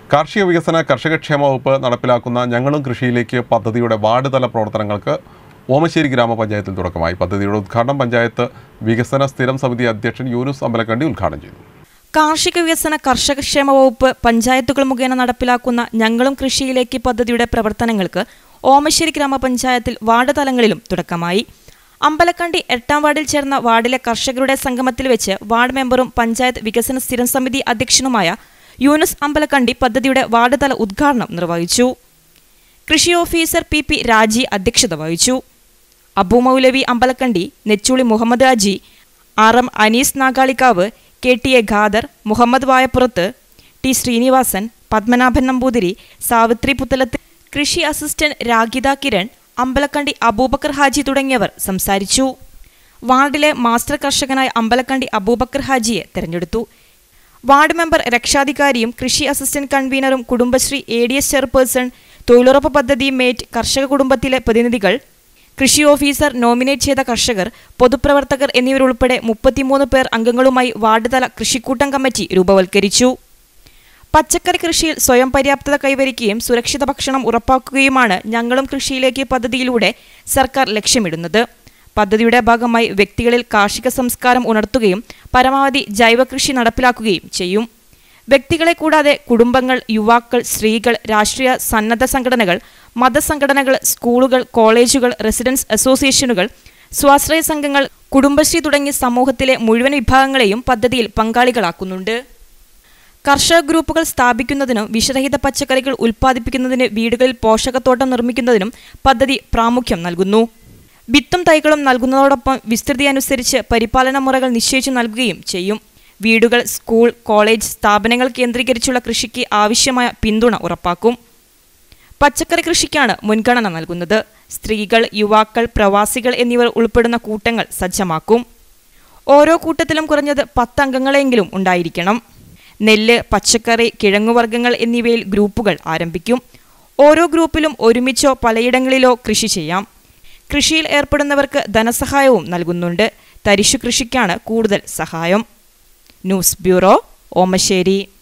കാർഷിക വികസന കർഷകക്ഷേമ വകുപ്പ് നടപ്പിലാക്കുന്ന ഞങ്ങളും കൃഷിയിലേക്ക് പദ്ധതിയുടെ വാർഡ് തല പ്രവർത്തനങ്ങൾക്ക് ഓമശ്ശേരി ഗ്രാമപഞ്ചായത്തിൽ തുടക്കമായി പദ്ധതിയുടെ ഉദ്ഘാടനം പഞ്ചായത്ത് വികസന സ്ഥിരം സമിതി അധ്യക്ഷൻ യൂനുസ് അമ്പലക്കണ്ടി ഉദ്ഘാടനം ചെയ്തു കാർഷിക വികസന കർഷകക്ഷേമ വകുപ്പ് പഞ്ചായത്തുകൾ മുഖേന നടപ്പിലാക്കുന്ന ഞങ്ങളും കൃഷിയിലേക്ക് പദ്ധതിയുടെ പ്രവർത്തനങ്ങൾക്ക് ഓമശ്ശേരി ഗ്രാമപഞ്ചായത്തിൽ വാർഡ് തലങ്ങളിലും തുടക്കമായി അമ്പലക്കണ്ടി എട്ടാം വാർഡിൽ ചേർന്ന വാർഡിലെ കർഷകരുടെ സംഗമത്തിൽ വെച്ച് വാർഡ് മെമ്പറും പഞ്ചായത്ത് വികസന സ്ഥിരം സമിതി അധ്യക്ഷനുമായ യൂനുസ് അമ്പലക്കണ്ടി പദ്ധതിയുടെ വാർഡ് തല ഉദ്ഘാടനം നിർവഹിച്ചു കൃഷി ഓഫീസർ പി പി രാജി അധ്യക്ഷത വഹിച്ചു Abu Moulavi Ambalakandi Nechooli Muhammad Aji R M Anees Nagalikkavu K T A Khader Muhammad Vayappurath T Srinivasan Padmanabhan Namboothiri Savithri Puthalath കൃഷി അസിസ്റ്റന്റ് രാഗിത കിരൺ അമ്പലക്കണ്ടി അബൂബക്കർ ഹാജി തുടങ്ങിയവർ സംസാരിച്ചു വാർഡിലെ മാസ്റ്റർ കർഷകനായ അമ്പലക്കണ്ടി അബൂബക്കർ ഹാജിയെ തെരഞ്ഞെടുത്തു വാർഡ് മെമ്പർ രക്ഷാധികാരിയും കൃഷി അസിസ്റ്റന്റ് കൺവീനറും Kudumbashree A D S chairperson തൊഴിലുറപ്പ് പദ്ധതി മേറ്റ് കർഷക കുടുംബത്തിലെ പ്രതിനിധികൾ കൃഷി ഓഫീസർ നോമിനേറ്റ് ചെയ്ത കർഷകർ പൊതുപ്രവർത്തകർ എന്നിവരുൾപ്പെടെ മുപ്പത്തിമൂന്ന് പേർ അംഗങ്ങളുമായി വാർഡ് തല കൃഷിക്കൂട്ടം കമ്മിറ്റി രൂപവൽക്കരിച്ചു പച്ചക്കറി കൃഷിയിൽ സ്വയം പര്യാപ്തത കൈവരിക്കുകയും സുരക്ഷിത ഭക്ഷണം ഉറപ്പാക്കുകയുമാണ് ഞങ്ങളും കൃഷിയിലേക്ക് പദ്ധതിയിലൂടെ സർക്കാർ ലക്ഷ്യമിടുന്നത് പദ്ധതിയുടെ ഭാഗമായി വ്യക്തികളിൽ കാർഷിക സംസ്കാരം ഉണർത്തുകയും പരമാവധി ജൈവകൃഷി നടപ്പിലാക്കുകയും ചെയ്യും വ്യക്തികളെ കൂടാതെ കുടുംബങ്ങൾ യുവാക്കൾ സ്ത്രീകൾ രാഷ്ട്രീയ സന്നദ്ധ സംഘടനകൾ മതസംഘടനകൾ സ്കൂളുകൾ കോളേജുകൾ റെസിഡൻസ് അസോസിയേഷനുകൾ സ്വാശ്രയ സംഘങ്ങൾ കുടുംബശ്രീ തുടങ്ങി സമൂഹത്തിലെ മുഴുവൻ വിഭാഗങ്ങളെയും പദ്ധതിയിൽ പങ്കാളികളാക്കുന്നുണ്ട് കർഷക ഗ്രൂപ്പുകൾ സ്ഥാപിക്കുന്നതിനും വിഷരഹിത പച്ചക്കറികൾ ഉൽപ്പാദിപ്പിക്കുന്നതിന് വീടുകളിൽ പോഷകത്തോട്ടം നിർമ്മിക്കുന്നതിനും പദ്ധതി പ്രാമുഖ്യം നൽകുന്നു വിത്തും തൈകളും നൽകുന്നതോടൊപ്പം വിസ്തൃതി അനുസരിച്ച് പരിപാലന മുറകൾ നിശ്ചയിച്ചു നൽകുകയും ചെയ്യും വീടുകൾ സ്കൂൾ കോളേജ് സ്ഥാപനങ്ങൾ കേന്ദ്രീകരിച്ചുള്ള കൃഷിക്ക് ആവശ്യമായ പിന്തുണ ഉറപ്പാക്കും പച്ചക്കറി കൃഷിക്കാണ് മുൻഗണന നൽകുന്നത് സ്ത്രീകൾ യുവാക്കൾ പ്രവാസികൾ എന്നിവർ ഉൾപ്പെടുന്ന കൂട്ടങ്ങൾ സജ്ജമാക്കും ഓരോ കൂട്ടത്തിലും കുറഞ്ഞത് പത്ത് അംഗങ്ങളെങ്കിലും ഉണ്ടായിരിക്കണം നെല്ല് പച്ചക്കറി കിഴങ്ങുവർഗ്ഗങ്ങൾ എന്നിവയിൽ ഗ്രൂപ്പുകൾ ആരംഭിക്കും ഓരോ ഗ്രൂപ്പിലും ഒരുമിച്ചോ പലയിടങ്ങളിലോ കൃഷി ചെയ്യാം കൃഷിയിൽ ഏർപ്പെടുന്നവർക്ക് ധനസഹായവും നൽകുന്നുണ്ട് തരിശു കൃഷിക്കാണ് കൂടുതൽ സഹായം ന്യൂസ് ബ്യൂറോ ഓമശ്ശേരി